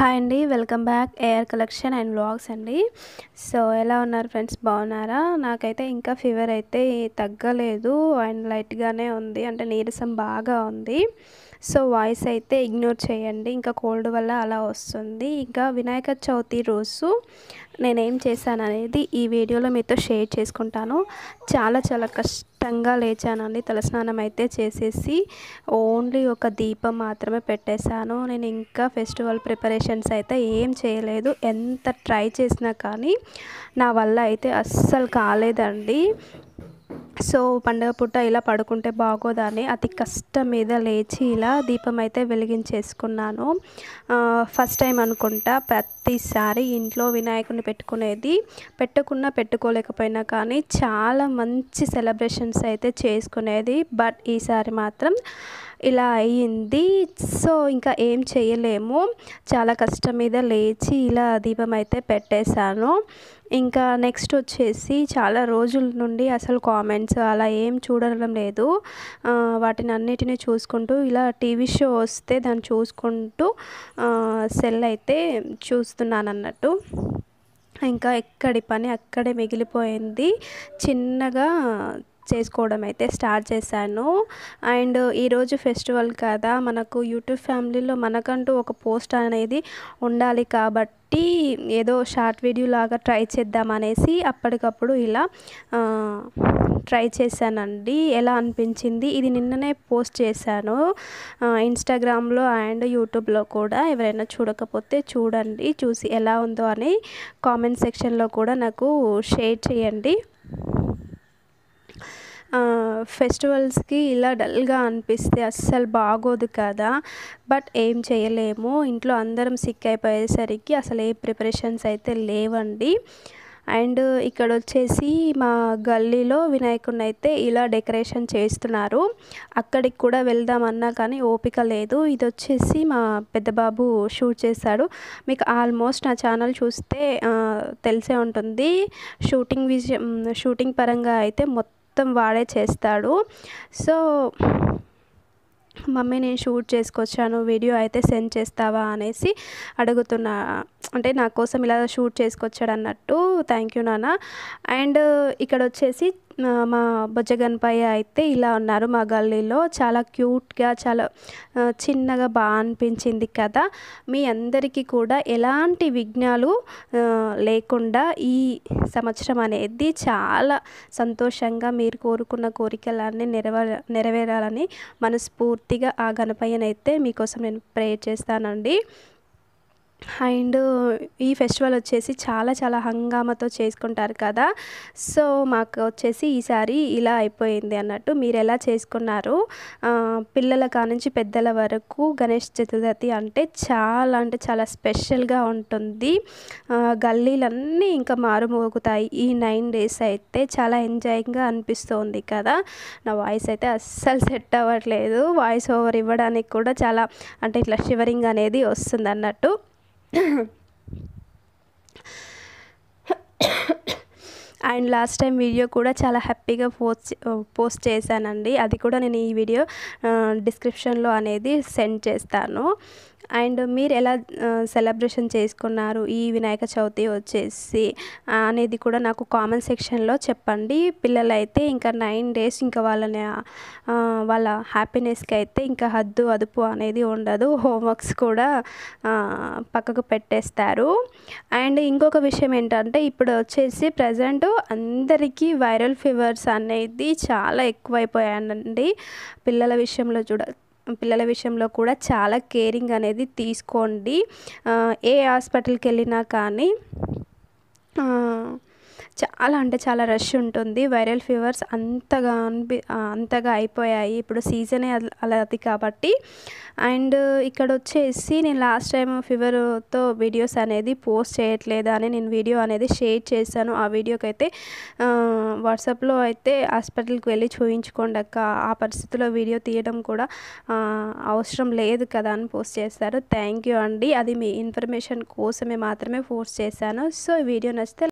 hi అండి welcome back air collection and vlogs అండి so ఎలా ఉన్నారు ఫ్రెండ్స్ బాగున్నారా నాకైతే ఇంకా ఫీవర్ అయితే తగ్గలేదు అండ్ లైట్గానే ఉంది అంటే నీరసం బాగా ఉంది సో వాయిస్ అయితే ఇగ్నోర్ చేయండి ఇంకా కోల్డ్ వల్ల అలా వస్తుంది ఇంకా వినాయక చవితి రోజు నేనేం చేశాను అనేది ఈ వీడియోలో మీతో షేర్ చేసుకుంటాను చాలా చాలా కష్టంగా లేచానండి తలస్నానం అయితే చేసేసి ఓన్లీ ఒక దీపం మాత్రమే పెట్టేశాను నేను ఇంకా ఫెస్టివల్ ప్రిపరేషన్స్ అయితే ఏం చేయలేదు ఎంత ట్రై చేసినా కానీ నా వల్ల అయితే అస్సలు కాలేదండి సో పండగ పూట ఇలా పడుకుంటే బాగోదని అతి కష్టం మీద లేచి ఇలా దీపం అయితే వెలిగించేసుకున్నాను ఫస్ట్ టైం అనుకుంటా ప్రతిసారి ఇంట్లో వినాయకుని పెట్టుకునేది పెట్టుకున్నా పెట్టుకోలేకపోయినా కానీ చాలా మంచి సెలబ్రేషన్స్ అయితే చేసుకునేది బట్ ఈసారి మాత్రం ఇలా అయ్యింది సో ఇంకా ఏం చేయలేము చాలా కష్టం మీద లేచి ఇలా దీపం అయితే పెట్టేశాను ఇంకా నెక్స్ట్ వచ్చేసి చాలా రోజుల నుండి అసలు కామెంట్స్ అలా ఏం చూడడం లేదు వాటిని అన్నిటిని చూసుకుంటూ ఇలా టీవీ షో వస్తే దాన్ని చూసుకుంటూ సెల్ అయితే చూస్తున్నాను అన్నట్టు ఇంకా ఎక్కడి పని అక్కడే మిగిలిపోయింది చిన్నగా చేసుకోవడం అయితే స్టార్ట్ చేశాను అండ్ ఈరోజు ఫెస్టివల్ కదా మనకు యూట్యూబ్ ఫ్యామిలీలో మనకంటూ ఒక పోస్ట్ అనేది ఉండాలి కాబట్టి ఏదో షార్ట్ వీడియో లాగా ట్రై చేద్దాం అనేసి అప్పటికప్పుడు ఇలా ట్రై చేశానండి ఎలా అనిపించింది ఇది నిన్ననే పోస్ట్ చేశాను ఇన్స్టాగ్రామ్లో అండ్ యూట్యూబ్లో కూడా ఎవరైనా చూడకపోతే చూడండి చూసి ఎలా ఉందో అని కామెంట్ సెక్షన్లో కూడా నాకు షేర్ చేయండి ఫెస్టివల్స్కి ఇలా డల్గా అనిపిస్తే అస్సలు బాగోదు కదా బట్ ఏం చేయలేము ఇంట్లో అందరం సిక్ అయిపోయేసరికి అసలు ఏ ప్రిపరేషన్స్ అయితే లేవండి అండ్ ఇక్కడ వచ్చేసి మా గల్లీలో వినాయకుడిని అయితే ఇలా డెకరేషన్ చేస్తున్నారు అక్కడికి కూడా వెళ్దామన్నా కానీ ఓపిక లేదు ఇది వచ్చేసి మా పెద్ద బాబు షూట్ చేశాడు మీకు ఆల్మోస్ట్ నా ఛానల్ చూస్తే తెలిసే ఉంటుంది షూటింగ్ విజయం షూటింగ్ పరంగా అయితే మొత్తం మొత్తం వాడే చేస్తాడు సో మమ్మీ నేను షూట్ చేసుకొచ్చాను వీడియో అయితే సెండ్ చేస్తావా అనేసి అడుగుతున్నా అంటే నా కోసం ఇలా షూట్ చేసుకొచ్చాడు అన్నట్టు థ్యాంక్ యూ నాన్న అండ్ ఇక్కడ వచ్చేసి మా బొజ్జగన్పయ్య అయితే ఇలా ఉన్నారు మా గల్లీలో చాలా క్యూట్గా చాలా చిన్నగా బాగా అనిపించింది కదా మీ అందరికీ కూడా ఎలాంటి విఘ్నాలు లేకుండా ఈ సంవత్సరం అనేది చాలా సంతోషంగా మీరు కోరుకున్న కోరికలన్నీ నెరవేర నెరవేరాలని మనస్ఫూర్తిగా ఆ గణపయ్యనైతే మీకోసం నేను ప్రేయర్ చేస్తానండి అండ్ ఈ ఫెస్టివల్ వచ్చేసి చాలా చాలా హంగామాతో చేసుకుంటారు కదా సో మాకు వచ్చేసి ఈసారి ఇలా అయిపోయింది అన్నట్టు మీరు ఎలా చేసుకున్నారు పిల్లల కానుంచి పెద్దల వరకు గణేష్ చతుర్థి అంటే చాలా అంటే చాలా స్పెషల్గా ఉంటుంది గల్లీలన్నీ ఇంకా మారుమోగుతాయి ఈ నైన్ డేస్ అయితే చాలా ఎంజాయింగ్గా అనిపిస్తుంది కదా నా వాయిస్ అయితే అస్సలు సెట్ అవ్వట్లేదు వాయిస్ ఓవర్ ఇవ్వడానికి కూడా చాలా అంటే ఇట్లా షివరింగ్ అనేది వస్తుంది అన్నట్టు అండ్ లాస్ట్ టైం వీడియో కూడా చాలా హ్యాపీగా పోస్ట్ పోస్ట్ చేశానండి అది కూడా నేను ఈ వీడియో డిస్క్రిప్షన్లో అనేది సెండ్ చేస్తాను అండ్ మీరు ఎలా సెలబ్రేషన్ చేసుకున్నారు ఈ వినాయక చవితి వచ్చేసి అనేది కూడా నాకు కామెంట్ సెక్షన్లో చెప్పండి పిల్లలు అయితే ఇంకా నైన్ డేస్ ఇంకా వాళ్ళని వాళ్ళ హ్యాపీనెస్కి అయితే ఇంకా హద్దు అదుపు అనేది ఉండదు హోంవర్క్స్ కూడా పక్కకు పెట్టేస్తారు అండ్ ఇంకొక విషయం ఏంటంటే ఇప్పుడు వచ్చేసి ప్రజెంట్ అందరికీ వైరల్ ఫీవర్స్ అనేది చాలా ఎక్కువైపోయాయండి పిల్లల విషయంలో చూడ పిల్లల విషయంలో కూడా చాలా కేరింగ్ అనేది తీసుకోండి ఏ హాస్పిటల్కి వెళ్ళినా కానీ చాలా అంటే చాలా రష్ ఉంటుంది వైరల్ ఫీవర్స్ అంతగా అనిపి అంతగా అయిపోయాయి ఇప్పుడు సీజనే అలాది కాబట్టి అండ్ ఇక్కడ వచ్చేసి నేను లాస్ట్ టైం ఫీవర్తో వీడియోస్ అనేది పోస్ట్ చేయట్లేదు అని నేను వీడియో అనేది షేర్ చేశాను ఆ వీడియోకి అయితే వాట్సాప్లో అయితే హాస్పిటల్కి వెళ్ళి చూయించుకోండి అక్క ఆ పరిస్థితిలో వీడియో తీయడం కూడా అవసరం లేదు కదా అని పోస్ట్ చేస్తారు థ్యాంక్ యూ అండి అది మీ ఇన్ఫర్మేషన్ కోసమే మాత్రమే పోస్ట్ చేశాను సో ఈ వీడియో నచ్చితే